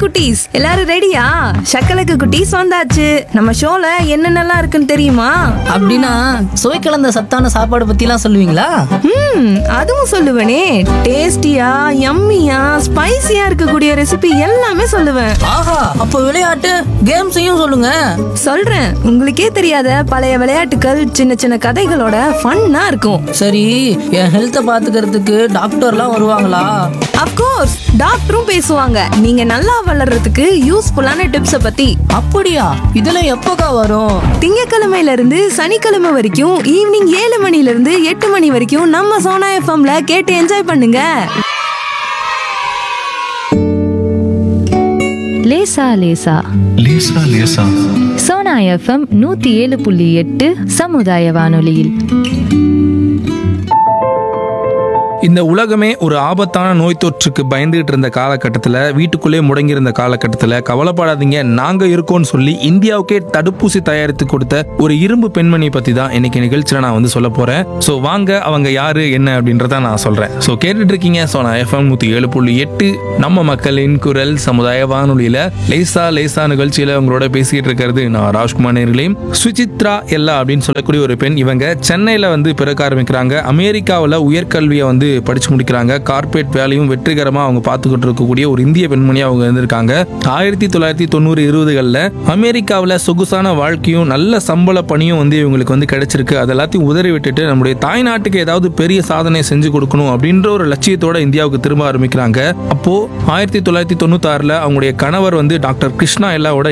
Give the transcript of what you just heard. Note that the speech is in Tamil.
குட்டீஸ் எல்லாரும் ரெடியா சக்கலக்கு குட்டீஸ் வந்தாச்சு நம்ம ஷோல என்னென்னலாம் இருக்குன்னு தெரியுமா அப்படின்னா சுவை கலந்த சத்தான சாப்பாடு பத்திலாம் சொல்லுவீங்களா ம் அதுவும் சொல்லுவேனே டேஸ்டியா யம்மியா ஸ்பைசியா இருக்கக்கூடிய ரெசிபி எல்லாமே சொல்லுவேன் ஆஹா அப்போ விளையாட்டு கேம்ஸையும் சொல்லுங்க சொல்றேன் உங்களுக்கே தெரியாத பழைய விளையாட்டுகள் சின்ன சின்ன கதைகளோட ஃபன்னா இருக்கும் சரி என் ஹெல்த்தை பாத்துக்கிறதுக்கு டாக்டர்லாம் வருவாங்களா அப்கோர்ஸ் டாக்டரும் பேசுவாங்க நீங்க நல்லா வளர்றதுக்கு யூஸ்ஃபுல்லான டிப்ஸை பத்தி அப்படியா இதெல்லாம் எப்போக்கா வரும் திங்கக்கிழமையில இருந்து சனிக்கிழமை வரைக்கும் ஈவினிங் ஏழு மணில இருந்து எட்டு மணி வரைக்கும் நம்ம சோனா எஃப்எம்ல கேட்டு என்ஜாய் பண்ணுங்க லேசா லேசா லேசா லேசா சோனா எஃப்எம் நூத்தி ஏழு புள்ளி எட்டு சமுதாய வானொலியில் இந்த உலகமே ஒரு ஆபத்தான நோய் தொற்றுக்கு பயந்துகிட்டு இருந்த காலகட்டத்தில் வீட்டுக்குள்ளே முடங்கியிருந்த காலகட்டத்தில் கவலைப்படாதீங்க நாங்க இருக்கோம்னு சொல்லி இந்தியாவுக்கே தடுப்பூசி தயாரித்து கொடுத்த ஒரு இரும்பு பெண்மணி பத்தி தான் இன்னைக்கு நிகழ்ச்சியில் நான் வந்து சொல்ல போறேன் ஸோ வாங்க அவங்க யாரு என்ன அப்படின்றத நான் சொல்றேன் ஸோ கேட்டுட்டு இருக்கீங்க ஸோ நான் எஃப்எம் நூத்தி ஏழு புள்ளி எட்டு நம்ம மக்களின் குரல் சமுதாய வானொலியில லேசா லேசா நிகழ்ச்சியில உங்களோட பேசிட்டு இருக்கிறது நான் ராஜ்குமார் நேர்களையும் சுசித்ரா எல்லா அப்படின்னு சொல்லக்கூடிய ஒரு பெண் இவங்க சென்னையில வந்து பிறக்க ஆரம்பிக்கிறாங்க அமெரிக்காவில் உயர்கல்வியை வந்து படிச்சு முடிக்கிறாங்க கார்ப்பரேட் வேலையும் வெற்றிகரமா அவங்க பார்த்துக்கிட்டு இருக்கக்கூடிய ஒரு இந்திய பெண்மணி அவங்க இருந்திருக்காங்க ஆயிரத்தி தொள்ளாயிரத்தி தொண்ணூறு இருபதுகளில் அமெரிக்காவில் சொகுசான வாழ்க்கையும் நல்ல சம்பள பணியும் வந்து இவங்களுக்கு வந்து கிடைச்சிருக்கு அது எல்லாத்தையும் உதறி விட்டுட்டு நம்முடைய தாய்நாட்டுக்கு ஏதாவது பெரிய சாதனை செஞ்சு கொடுக்கணும் அப்படின்ற ஒரு லட்சியத்தோட இந்தியாவுக்கு திரும்ப ஆரம்பிக்கிறாங்க அப்போ ஆயிரத்தி தொள்ளாயிரத்தி தொண்ணூத்தாறுல அவங்களுடைய கணவர் வந்து டாக்டர் கிருஷ்ணா எல்லாவோட